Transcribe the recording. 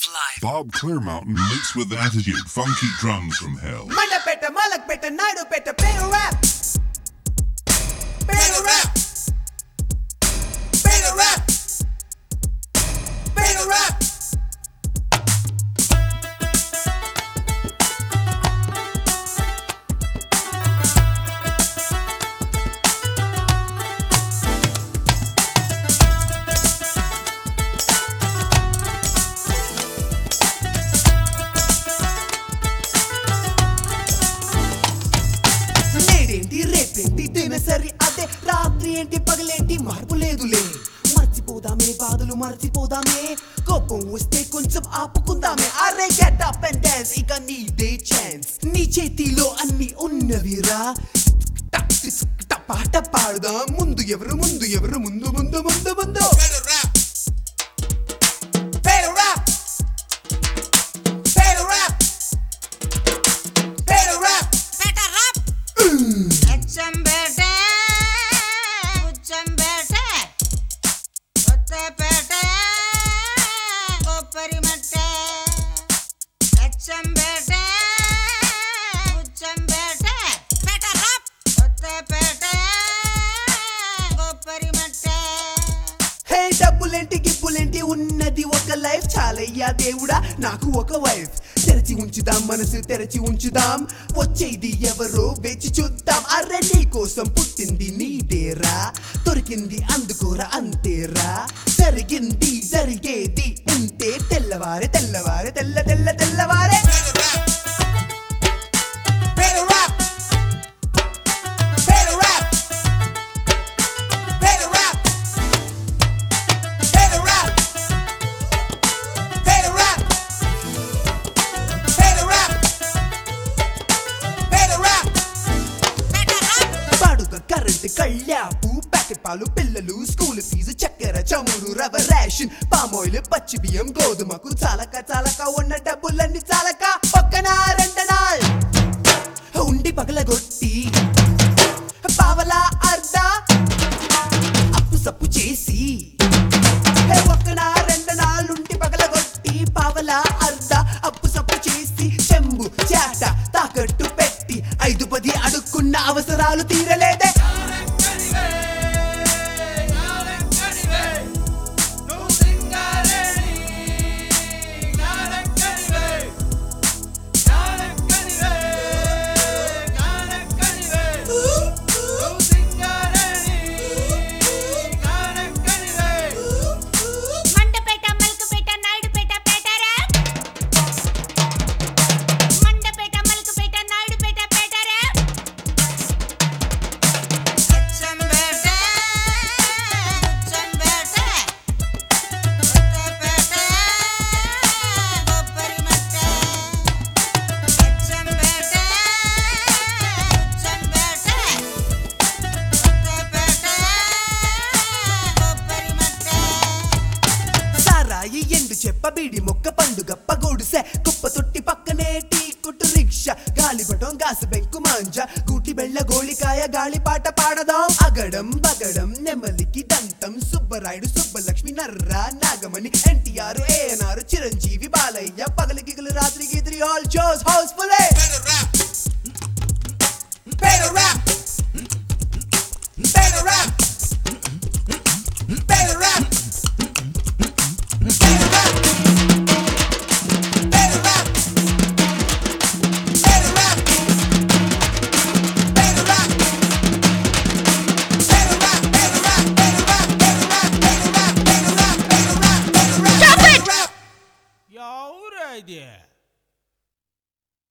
life. Bob Clearmountain mixed with attitude, funky drums from hell. Mandapeta Malakpet Naidupeta పేరు rap పేరు rap పేరు rap పేరు rap నేడేంటి రేపేంటి దినసరి అదే రాత్రి ఏంటి పగలేంటి మార్పు లేదులే మర్చిపోదామే బాధలు మర్చిపోదామే కోపం వస్తే కొంచెం ఆపుకుందామే అరే గెట్ అప్ అండ్ డాన్స్ ఇక నీదే ఛాన్స్ నీ చేతిలో అన్ని ఉన్నవిరా టక్ టిక్ టక్ పాట పాడదాం ముందు ఎవరు ముందు ఎవరు ముందు ముందు ముందు ముందు Better rap. Better rap. Better rap. Better rap. అచ్చంబేటే ఉచ్చంబేటే కొత్తపేటే కొప్పరిమట్టే అచ్చంబేటే ఉచ్చంబేటే better rap. కొత్తపేటే కొప్పరిమట్టే హే డబ్బులేంటి గిబ్బులేంటి ఉన్నది ఒక లైఫ్ చాలయ్యా దేవుడా నాకు ఒక వైఫ్ తెరచి ఉంచుదాం మనసు తెరచి ఉంచుదాం వచ్చేది ఎవరో వేచి చూద్దాం అరే నీ కోసం పుట్టింది నీదేరా దొరికింది అందుకోరా అంతేరా జరిగింది జరిగేది ఇంతే తెల్లవారే తెల్లవారే తెల్ల తెల్ల తెల్లవారే Better rap. Better rap. Better rap. Better rap. Better rap. Better rap. Better rap. better rap. పాడుగా కరెంట్ కళ్ళాపు ప్యాకెట్ పాలు పిల్లలు స్కూల్ ఫీజు చక్కెర చమురు రవ రేషన్ పామాయిల్ పచ్చి బియ్యం గోధుమకు చాలక చాలక ఉన్న డబ్బులన్నీ చాలక పక్కన రెండనాల్ ఉండి పగలగొట్టి పావలా అర్ధ అప్పు సప్పు చేసి హే ఒక్కన రెండనాలుంటి పగలగొట్టి పావలా అర్ధ అప్పు సప్పు చేసి చెంబు చేట తాకట్టు పెట్టి ఐదు పది అడుక్కున్న అవసరాలు తీరలేదే మండపేట మల్కపేట నాయుడుపేట పేట ర్యాప్ మండపేట మల్కపేట నాయుడుపేట పేట ర్యాప్ అచ్చంబేట అచ్చంబేట కొత్తపేట కొప్పరిమట్ట అచ్చంబేట అచ్చంబేట కొత్తపేట కొప్పరిమట్ట సారాయి ఎండు చెప్ప బీడి మొక్క పండుగ పగోడుసే కుప్ప తొట్టి పక్కనే టీ కొట్టు రిక్షా గాలిపటం గాసు బెంకు మాంజ గూటి బెళ్ళ గోళికాయ గాలిపాట పాడదాం అగడం బగడం నెమలికి దంతం సుబ్బరాయుడు సుబ్బలక్ష్మి నర్ర నాగమణి ఎన్టీఆర్ ఏఎన్ఆర్ చిరంజీవి బాలయ్య పగలి గిగలు రాత్రి గీత్రి all shows house full Better rap. Better rap. Better rap. Better rap. Better rap. Better rap. Better rap. Better rap. Better rap. Better rap. Better rap. Better rap. Better rap. Better rap. Better rap. Better rap. ఎవరు అది